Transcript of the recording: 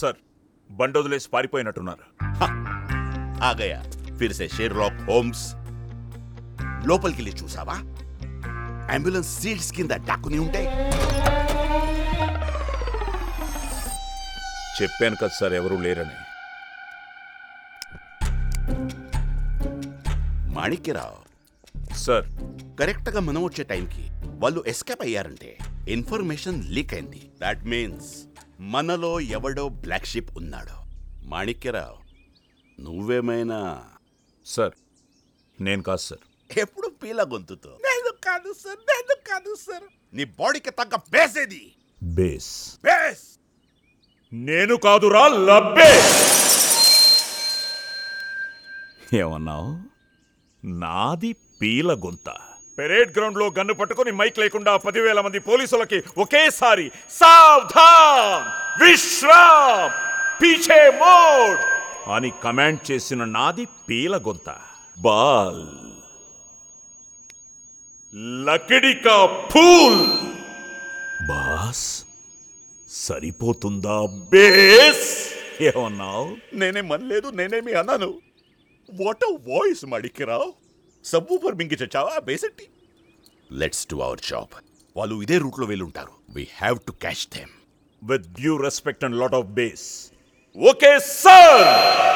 sir బండొదిలేసి పారిపోయినట్టున్నారు ఆ గయా ఫిర్ సే Sherlock Holmes లోపలికి వెళ్ళి చూసావా అంబులెన్స్ సీట్స్ కింద డాక్కుని ఉంటాయి చెప్పాను కదా సార్ ఎవరూ లేరని మాణిక్యరావు సార్ కరెక్ట్ గా మనం వచ్చే టైంకి వాళ్ళు ఎస్కేప్ అయ్యారంటే ఇన్ఫర్మేషన్ లీక్ అయింది దాట్ మీన్స్ మనలో ఎవడో బ్లాక్ షిప్ ఉన్నాడు మాణిక్యరావు నువ్వేమైనా సార్ నేను కాదు సార్ ఎప్పుడు పీల గొంతుతో నేను కాదు సార్ నేను కాదు సార్ నీ బాడీకి తగ్గ బేసేది బేస్ బేస్ నేను కాదురా లబ్బే ఏమన్నావు నాది పీల గుంత పెరేడ్ గ్రౌండ్ లో గన్ను పట్టుకొని మైక్ లేకుండా పదివేల మంది పోలీసులకి ఒకేసారి సావధాన్ విశ్రామ్ పీఛే మోడ్ అని కమాండ్ చేసిన నాది పీల గుంత బాల్ లకిడికా ఫూల్ బాస్ సరిపోతుందా బేస్ ఏమన్నావు నేనేం అనలేదు నేనేమి అన్నాను వాట్ వాయిస్ మాణిక్యరావు సబ్బు పర్ మింగి చచ్చావా బేసెట్టి లెట్స్ డు అవర్ జాబ్ వాళ్ళు ఇదే రూట్లో వెళ్ళుంటారు we have to catch them with due respect and lot of బేస్ ఓకే సార్